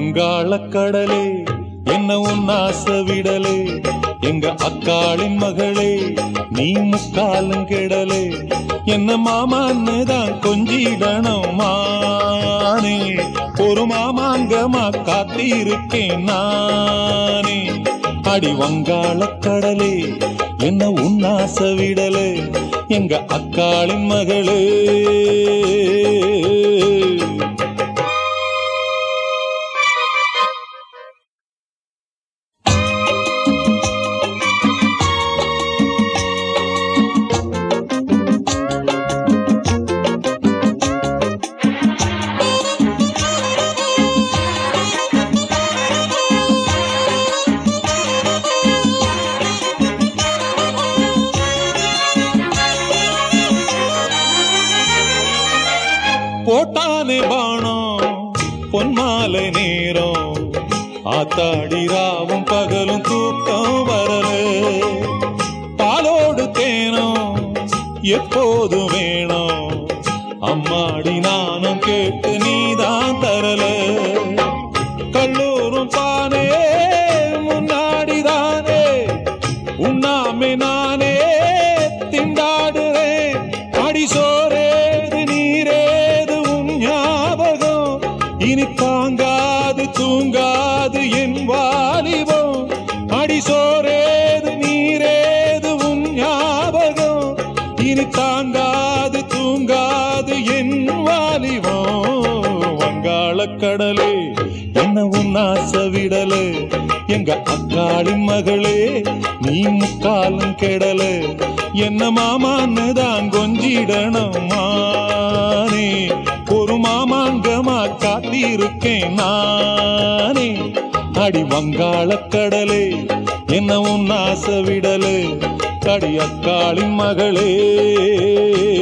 வங்காள கடலே என்ன உன்னாச விடலே எங்க அக்காளின் மகளே நீ முக்காலும் கெடலே என்ன மாமான்னு தான் கொஞ்சிடணும் மானே ஒரு மாமாங்கமா காத்திருக்கேன் நானே அடி வங்காள கடலே என்ன உன்னாச விடலே எங்க அக்காளின் மகளே போட்டானே பாணம் பொன்மாலை நேரம் ஆத்தாடி ராவும் பகலும் தூக்கம் வரல பாலோடு தேனம் எப்போதும் வேணும் அம்மாடி நானும் கேட்டு நீதான் தரல கல்லூரும் தானே முன்னாடிதானே உண்ணாமே நானே திண்டாடுறேன் அடி சோரேது நீரேது உன் ஞாபகம் இனி தாங்காது தூங்காது என் வாலிபம் அடி சோரேது நீரேது உன் ஞாபகம் இனி தாங்காது தூங்காது என் வாலிபம் வங்காள கடலே என்ன உன் ஆசை விடலே எங்க அக்காளின் மகளே நீ முக்காலும் கெடல என்ன மாமான்னு தான் கொஞ்சிடணும் மானே ஒரு மாமாங்கமா காத்திருக்கேன் நானே அடி வங்காள கடலே என்ன உன் ஆசை விடலே கடி அக்காளின் மகளே